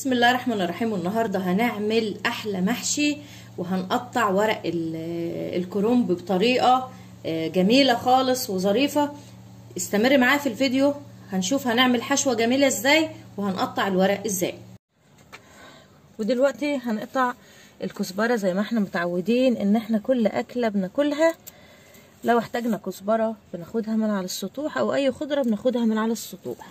بسم الله الرحمن الرحيم والنهارده هنعمل احلى محشي وهنقطع ورق ال- الكرنب بطريقه آه، جميله خالص وظريفه استمر معايا في الفيديو هنشوف هنعمل حشوه جميله ازاي وهنقطع الورق ازاي ودلوقتي هنقطع الكزبره زي ما احنا متعودين ان احنا كل اكله بناكلها لو احتاجنا كزبره بناخدها من على السطوح او اي خضره بناخدها من على السطوح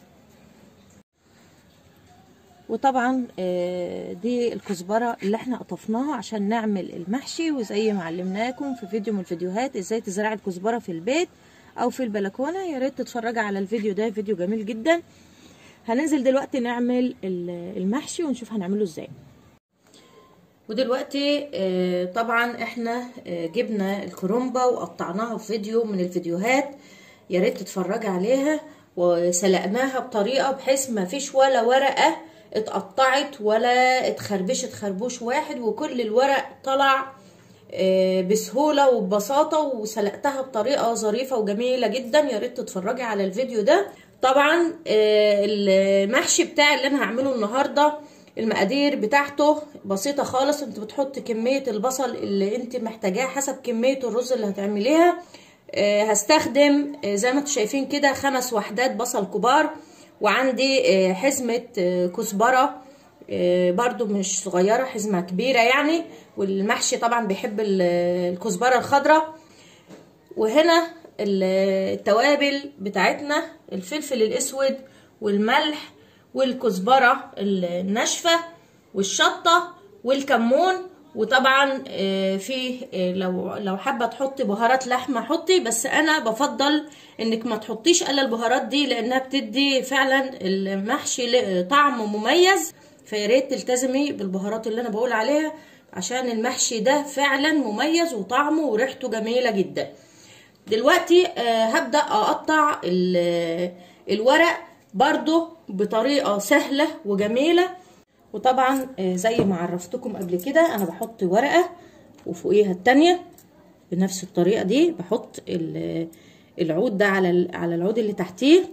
وطبعا دي الكزبره اللي احنا قطفناها عشان نعمل المحشي وزي ما علمناكم في فيديو من الفيديوهات ازاي تزرعي الكزبره في البيت او في البلكونه يا ريت تتفرجي على الفيديو ده فيديو جميل جدا هننزل دلوقتي نعمل المحشي ونشوف هنعمله ازاي ودلوقتي طبعا احنا جبنا الكرومبه وقطعناها في فيديو من الفيديوهات يا ريت تتفرجي عليها وسلقناها بطريقه بحيث ما فيش ولا ورقه اتقطعت ولا اتخربشت خربوش واحد وكل الورق طلع بسهولة وببساطة وسلقتها بطريقة ظريفة وجميلة جدا يا ريت تتفرجي على الفيديو ده طبعا المحشي بتاعي اللي انا هعمله النهاردة المقادير بتاعته بسيطة خالص انت بتحط كمية البصل اللي انت محتاجاه حسب كمية الرز اللي هتعمليها هستخدم زي ما انتم شايفين كده خمس وحدات بصل كبار وعندي حزمة كزبرة برضو مش صغيرة حزمة كبيرة يعني والمحشي طبعا بيحب الكزبرة الخضراء وهنا التوابل بتاعتنا الفلفل الاسود والملح والكزبرة الناشفة والشطة والكمون وطبعا في لو لو حابه تحطي بهارات لحمه حطي بس انا بفضل انك ما تحطيش الا البهارات دي لانها بتدي فعلا المحشي طعم مميز فيا ريت تلتزمي بالبهارات اللي انا بقول عليها عشان المحشي ده فعلا مميز وطعمه وريحته جميله جدا دلوقتي هبدا اقطع الورق برضو بطريقه سهله وجميله وطبعا زي ما عرفتكم قبل كده انا بحط ورقه وفوقيها التانية بنفس الطريقه دي بحط العود ده على على العود اللي تحتيه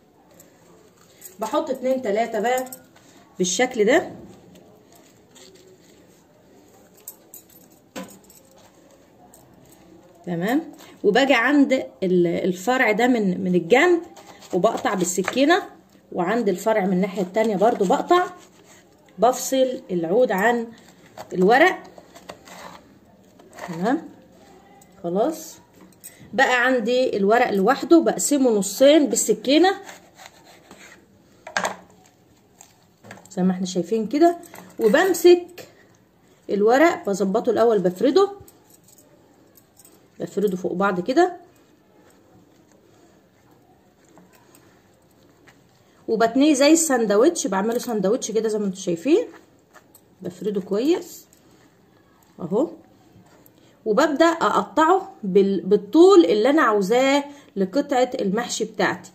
بحط اتنين تلاتة بقى بالشكل ده تمام وباجي عند الفرع ده من من الجنب وبقطع بالسكينه وعند الفرع من الناحيه التانية برضو بقطع بفصل العود عن الورق تمام خلاص بقى عندي الورق لوحده بقسمه نصين بالسكينه زي ما احنا شايفين كده وبمسك الورق بظبطه الاول بفرده بفرده فوق بعض كده وبتنيه زي الساندوتش بعمله ساندوتش كده زي ما انتم شايفين بفرده كويس اهو وببدا اقطعه بالطول اللي انا عاوزاه لقطعه المحشي بتاعتي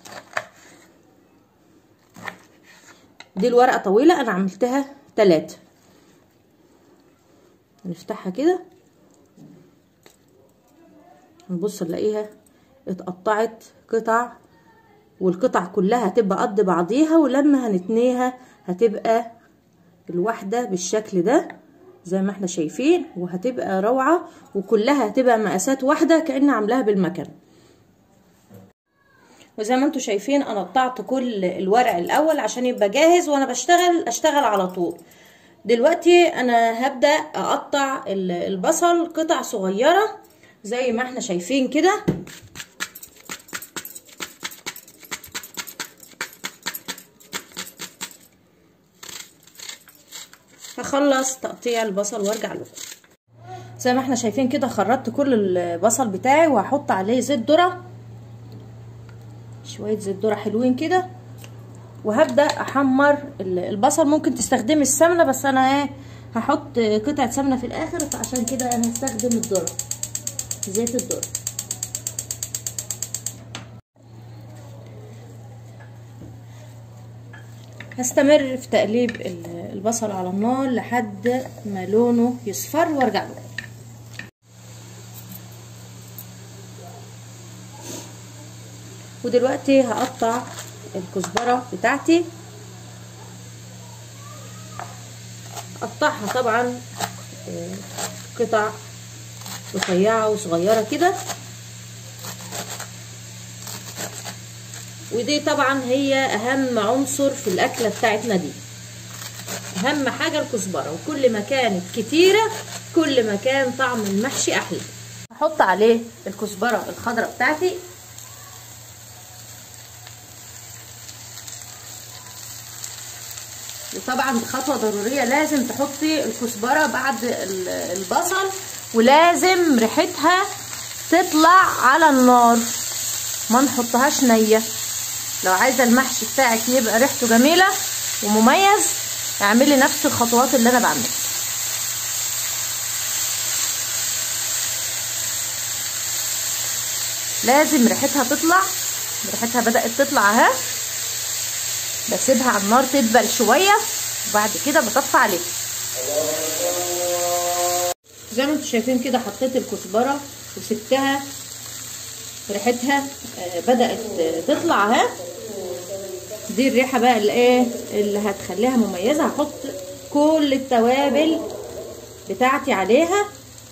دي الورقه طويله انا عملتها تلاتة نفتحها كده هنبص نلاقيها اتقطعت قطع والقطع كلها هتبقى قد بعضيها ولما هنتنيها هتبقى الواحدة بالشكل ده زي ما احنا شايفين وهتبقى روعة وكلها هتبقى مقاسات واحدة كأن عاملاها بالمكن وزي ما انتم شايفين انا قطعت كل الورق الاول عشان يبقى جاهز وانا بشتغل اشتغل على طول دلوقتي انا هبدأ اقطع البصل قطع صغيرة زي ما احنا شايفين كده هخلص تقطيع البصل وارجع لكم زي ما احنا شايفين كده خرطت كل البصل بتاعي وهحط عليه زيت ذره شويه زيت ذره حلوين كده وهبدا احمر البصل ممكن تستخدمي السمنه بس انا ايه هحط قطعه سمنه في الاخر فعشان كده انا هستخدم الذره زيت الذره هستمر في تقليب البصل على النار لحد ما لونه يصفر وارجع له ودلوقتي هقطع الكزبره بتاعتي قطعها طبعا قطع رفيعة وصغيرة كده ودي طبعا هي اهم عنصر في الاكلة بتاعتنا دي اهم حاجة الكزبرة وكل ما كانت كتيرة كل ما كان طعم المحشي احلى هحط عليه الكزبرة الخضراء بتاعتي وطبعا خطوة ضرورية لازم تحطي الكزبرة بعد البصل ولازم ريحتها تطلع على النار ما نحطهاش نية لو عايزة المحشي بتاعك يبقى ريحته جميلة ومميز اعملي نفس الخطوات اللي انا بعملها لازم ريحتها تطلع ريحتها بدأت تطلع اهي بسيبها على النار تدبل شوية وبعد كده بطفي عليها زي ما انتم شايفين كده حطيت الكزبرة وسبتها ريحتها بدأت تطلع اهي دي الريحة بقى اللي ايه اللي هتخليها مميزة هحط كل التوابل بتاعتي عليها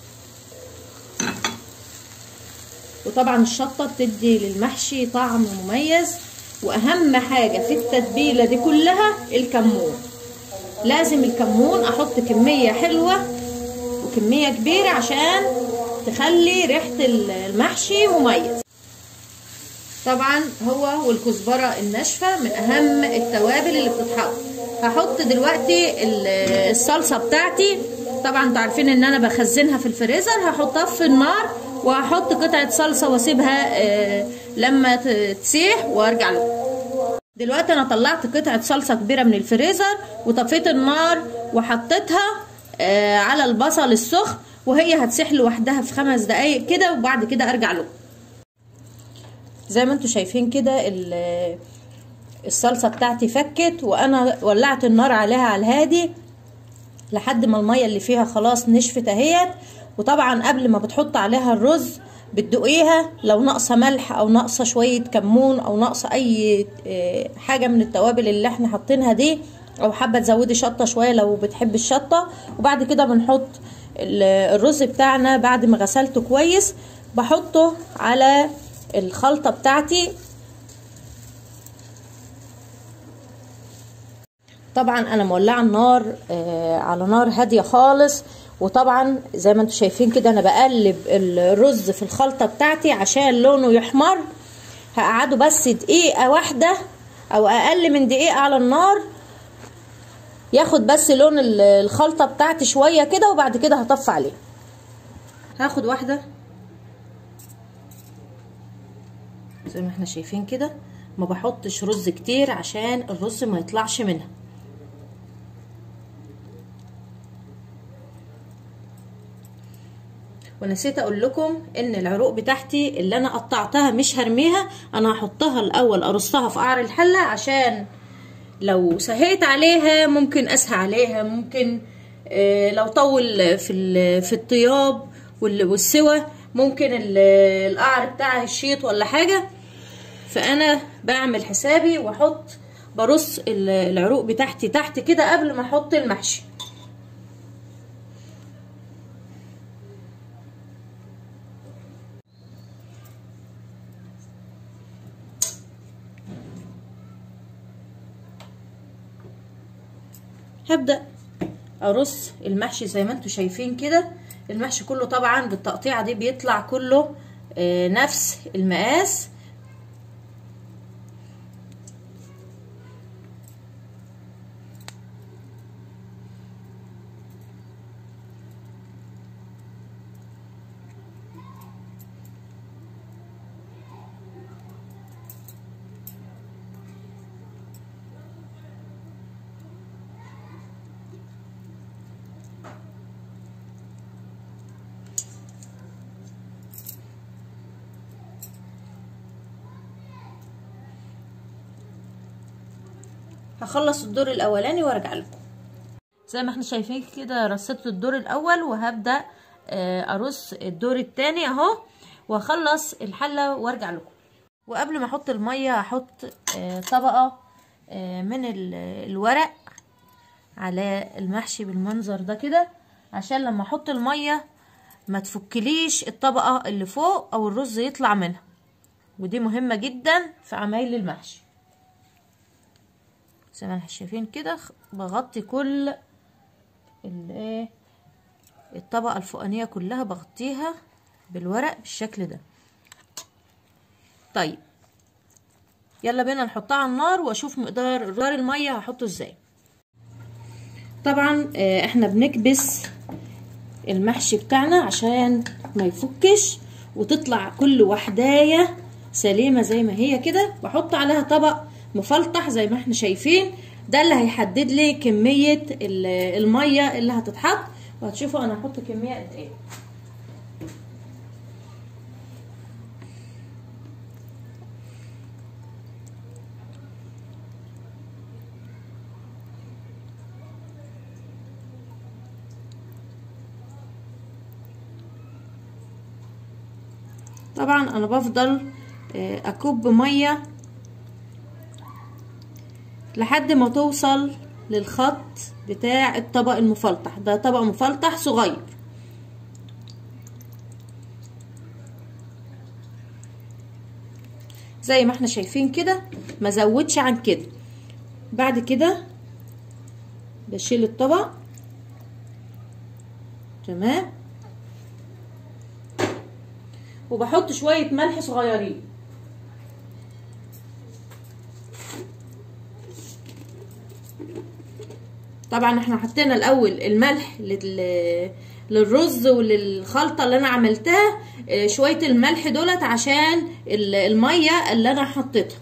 وطبعا الشطة بتدي للمحشي طعم مميز واهم حاجة في التتبيلة دي كلها الكمون لازم الكمون احط كمية حلوة وكمية كبيرة عشان تخلي ريحة المحشي مميز طبعا هو والكزبرة الناشفة من اهم التوابل اللي بتتحط هحط دلوقتي الصلصة بتاعتي طبعا انتوا عارفين ان انا بخزنها في الفريزر هحطها في النار وهحط قطعة صلصة واسيبها لما تسيح وارجع لكم دلوقتي انا طلعت قطعة صلصة كبيرة من الفريزر وطفيت النار وحطيتها على البصل السخن وهي هتسيح لوحدها في خمس دقايق كده وبعد كده ارجع لكم زي ما انتوا شايفين كده الصلصة بتاعتي فكت وانا ولعت النار عليها على الهادي لحد ما المية اللي فيها خلاص نشفت اهيت وطبعا قبل ما بتحط عليها الرز بتدوقيها لو ناقصه ملح او ناقصه شويه كمون او ناقصه اي حاجه من التوابل اللي احنا حاطينها دي او حابه تزودي شطه شويه لو بتحبي الشطه وبعد كده بنحط الرز بتاعنا بعد ما غسلته كويس بحطه على الخلطه بتاعتي طبعا انا مولعه النار على نار هاديه خالص وطبعا زي ما انتم شايفين كده انا بقلب الرز في الخلطه بتاعتي عشان لونه يحمر هقعده بس دقيقه واحده او اقل من دقيقه على النار ياخد بس لون الخلطه بتاعتي شويه كده وبعد كده هطفي عليه هاخد واحده زي ما احنا شايفين كده ما بحطش رز كتير عشان الرز ما يطلعش منها ونسيت اقول لكم ان العروق بتاعتي اللي انا قطعتها مش هرميها انا هحطها الاول ارصها في قعر الحله عشان لو سهيت عليها ممكن اسهى عليها ممكن آه لو طول في في الطياب والسوى ممكن القعر بتاعها الشيط ولا حاجه فانا بعمل حسابي واحط برص العروق بتاعتي تحت كده قبل ما احط المحشي هبدأ ارص المحشي زي ما انتم شايفين كده المحشي كله طبعا بالتقطيعة دي بيطلع كله آه نفس المقاس هخلص الدور الاولاني وارجع لكم زي ما احنا شايفين كده رصيت الدور الاول وهبدا ارص الدور الثاني اهو واخلص الحله وارجع لكم وقبل ما احط الميه هحط طبقه من الورق على المحشي بالمنظر ده كده عشان لما احط الميه ما تفكليش الطبقه اللي فوق او الرز يطلع منها ودي مهمه جدا في عمايل المحشي زي ما احنا شايفين كده بغطي كل الايه الطبقه الفوقانيه كلها بغطيها بالورق بالشكل ده طيب يلا بينا نحطها على النار واشوف مقدار مقدار الميه هحطه ازاي طبعا احنا بنكبس المحشي بتاعنا عشان ما يفكش وتطلع كل وحدايه سليمه زي ما هي كده بحط عليها طبق مفلطح زي ما احنا شايفين ده اللي هيحدد لي كميه الميه اللي هتتحط وهتشوفوا انا هحط كميه قد ايه طبعا انا بفضل اكب ميه لحد ما توصل للخط بتاع الطبق المفلطح ده طبق مفلطح صغير زي ما احنا شايفين كده ما زودش عن كده بعد كده بشيل الطبق تمام وبحط شوية ملح صغيرين طبعا احنا حطينا الاول الملح لل... للرز وللخلطة اللي انا عملتها شوية الملح دولت عشان المية اللي انا حطيتها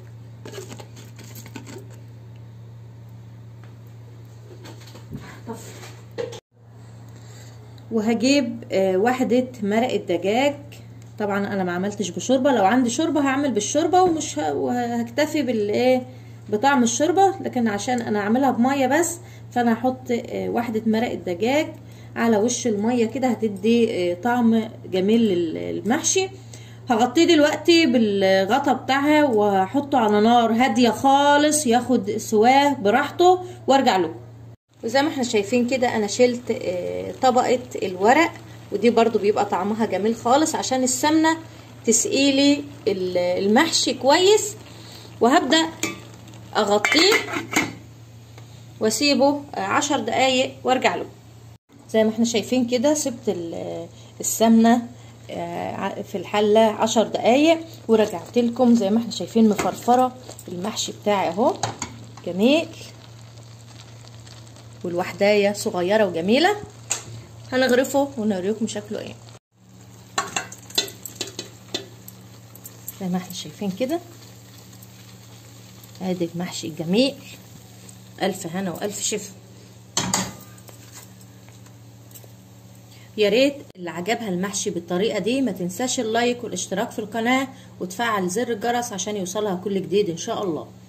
وهجيب واحدة مرق الدجاج طبعا انا ما عملتش بشوربه لو عندي شوربه هعمل بالشوربه ومش ه... وهكتفي بالايه بطعم الشوربه لكن عشان انا اعملها بميه بس فانا هحط واحده مرق الدجاج على وش الميه كده هتدي طعم جميل للمحشي هغطيه دلوقتي بالغطا بتاعها وهحطه على نار هاديه خالص ياخد سواه براحته وارجع له وزي ما احنا شايفين كده انا شلت طبقه الورق ودي برضو بيبقى طعمها جميل خالص عشان السمنة تسقيلي المحشي كويس وهبدأ اغطيه واسيبه عشر دقايق وارجع له زي ما احنا شايفين كده سبت السمنة في الحلة عشر دقايق ورجعت لكم زي ما احنا شايفين مفرفرة المحشي بتاعي اهو جميل والوحداية صغيرة وجميلة هنغرفه ونوريكم شكله ايه زي ما احنا شايفين كده ادي المحشي الجميل الف هنا والف شفا يا ريت اللي عجبها المحشي بالطريقه دي ما تنساش اللايك والاشتراك في القناه وتفعل زر الجرس عشان يوصلها كل جديد ان شاء الله